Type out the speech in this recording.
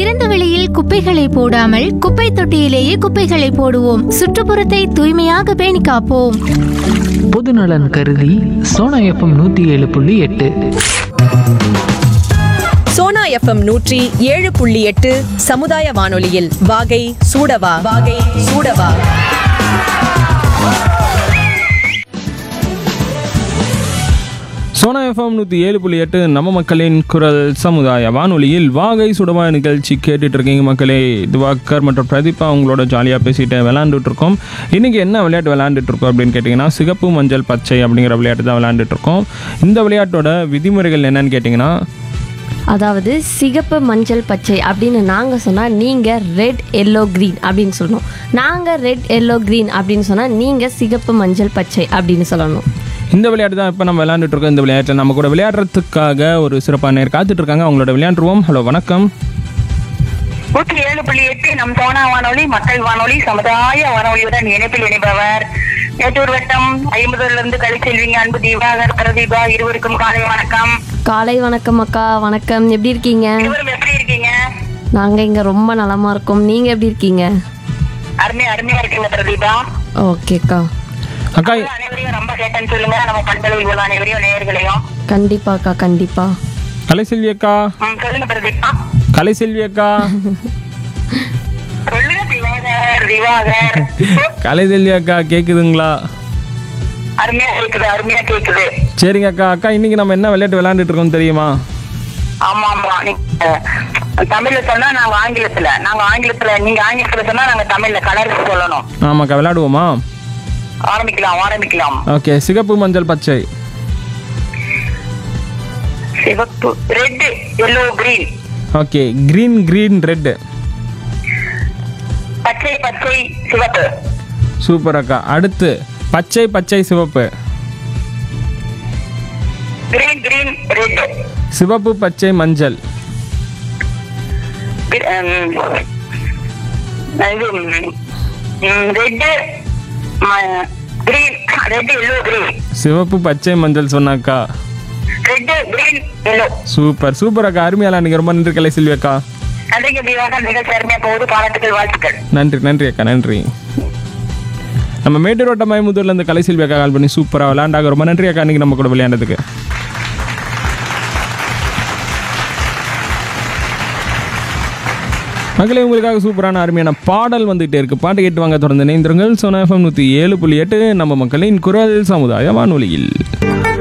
திறந்த வெளியில் குப்பைகளை போடாமல் குப்பை தொட்டியிலேயே குப்பைகளை போடுவோம் சுற்றுப்புறத்தை தூய்மையாக பேணி காப்போம் பொதுநலன் கருதி சோனா எஃப்எம் நூற்றி ஏழு புள்ளி எட்டு சோனா எஃப்எம் நூற்றி ஏழு புள்ளி எட்டு சமுதாய வானொலியில் வாகை சூடவா வாகை சூடவா சோனா எஃப்எம் நூற்றி ஏழு புள்ளி எட்டு நம்ம மக்களின் குரல் சமுதாய வானொலியில் வாகை சுடவா நிகழ்ச்சி கேட்டுட்டு இருக்கீங்க மக்களே திவாகர் மற்றும் பிரதீபா அவங்களோட ஜாலியாக பேசிட்டு விளாண்டுட்டு இருக்கோம் இன்றைக்கி என்ன விளையாட்டு விளையாண்டுட்டு இருக்கோம் அப்படின்னு கேட்டிங்கன்னா சிகப்பு மஞ்சள் பச்சை அப்படிங்கிற விளையாட்டு தான் விளையாண்டுட்டு இருக்கோம் இந்த விளையாட்டோட விதிமுறைகள் என்னன்னு கேட்டிங்கன்னா அதாவது சிகப்பு மஞ்சள் பச்சை அப்படின்னு நாங்கள் சொன்னால் நீங்கள் ரெட் எல்லோ க்ரீன் அப்படின்னு சொல்லணும் நாங்கள் ரெட் எல்லோ க்ரீன் அப்படின்னு சொன்னால் நீங்கள் சிகப்பு மஞ்சள் பச்சை அப்படின்னு சொல்லணும் இந்த விளையாட்டு தான் இப்போ நம்ம விளையாண்டுட்டு இருக்கோம் இந்த விளையாட்டில் நம்ம கூட விளையாடுறதுக்காக ஒரு சிறப்பான நேர் காத்துட்டு இருக்காங்க அவங்களோட விளையாண்டுருவோம் ஹலோ வணக்கம் நூற்றி ஏழு புள்ளி எட்டு நம் சோனா வானொலி மக்கள் வானொலி சமுதாய வானொலியுடன் இணைப்பில் இணைப்பவர் மேட்டூர் வட்டம் ஐம்பதுல இருந்து கலைச்செல்விங்க அன்பு தீபாகர் பிரதீபா இருவருக்கும் காலை வணக்கம் காலை வணக்கம் அக்கா வணக்கம் எப்படி இருக்கீங்க இருவரும் எப்படி இருக்கீங்க நாங்கள் இங்கே ரொம்ப நலமாக இருக்கோம் நீங்கள் எப்படி இருக்கீங்க அருமையா அருமையா இருக்கீங்க பிரதீபா ஓகேக்கா அக்கா அனைவரையும் ரொம்ப கேட்டேன்னு சொல்லுங்க நம்ம பண்பலை உள்ள அனைவரையும் நேயர்களையும் கண்டிப்பாக்கா கண்டிப்பா கலைசெல்வி அக்கா ம், சொல்லுங்க பிரதீபா கலைசெல்வி அக்கா சொல்லுங்க திவாகர் திவாகர் கலைசெல்வி அக்கா கேட்குதுங்களா அருமையா கேக்குது அருமையா கேக்குது சரிங்க அக்கா அக்கா இன்னைக்கு நம்ம என்ன விளையாட்டு விளையாண்டுட்டு இருக்கோம் தெரியுமா ஆமா ஆமா நீங்க தமிழ்ல சொன்னா நாங்க ஆங்கிலத்துல நாங்க ஆங்கிலத்துல நீங்க ஆங்கிலத்துல சொன்னா நாங்க தமிழ்ல கலர்ஸ் சொல்லணும் ஆமாக்கா விளையாடுவோமா ஆரம்பிக்கலாம் ஆரம்பிக்கலாம் ஓகே சிகப்பு மஞ்சள் பச்சை சிவப்பு red yellow green okay green green red பச்சை பச்சை சிவப்பு சூப்பர் அக்கா அடுத்து பச்சை பச்சை சிவப்பு கிரீன் கிரீன் ரெட் சிவப்பு பச்சை மஞ்சள் இது red green red yellow green சிவப்பு பச்சை மஞ்சள் சொன்னாக்கா red green yellow super super அக்கா அருமையாலாம் நீங்கள் ரொம்ப நன்றி கலை செல்வி அக்கா நன்றிங்க திவாகர் மிக அருமையா போகுது பாராட்டுகள் வாழ்த்துக்கள் நன்றி நன்றி அக்கா நன்றி நம்ம மேட்டூர் வட்டம் மயமுதூர்ல இருந்து கலை செல்வி அக்கா கால் பண்ணி சூப்பராக விளையாண்டாங்க ரொம்ப நன்றி அக்கா இன்னைக்கு நம்ம கூட விளையாண்டதுக்கு மகளே உங்களுக்காக சூப்பரான அருமையான பாடல் வந்துகிட்டே இருக்கு பாட்டு கேட்டு வாங்க தொடர்ந்து இணைந்திருங்கள் சோனா எஃப்எம் நூற்றி ஏழு புள்ளி எட்டு நம்ம மக்களின் குரல் சமுதாய வானொலியில்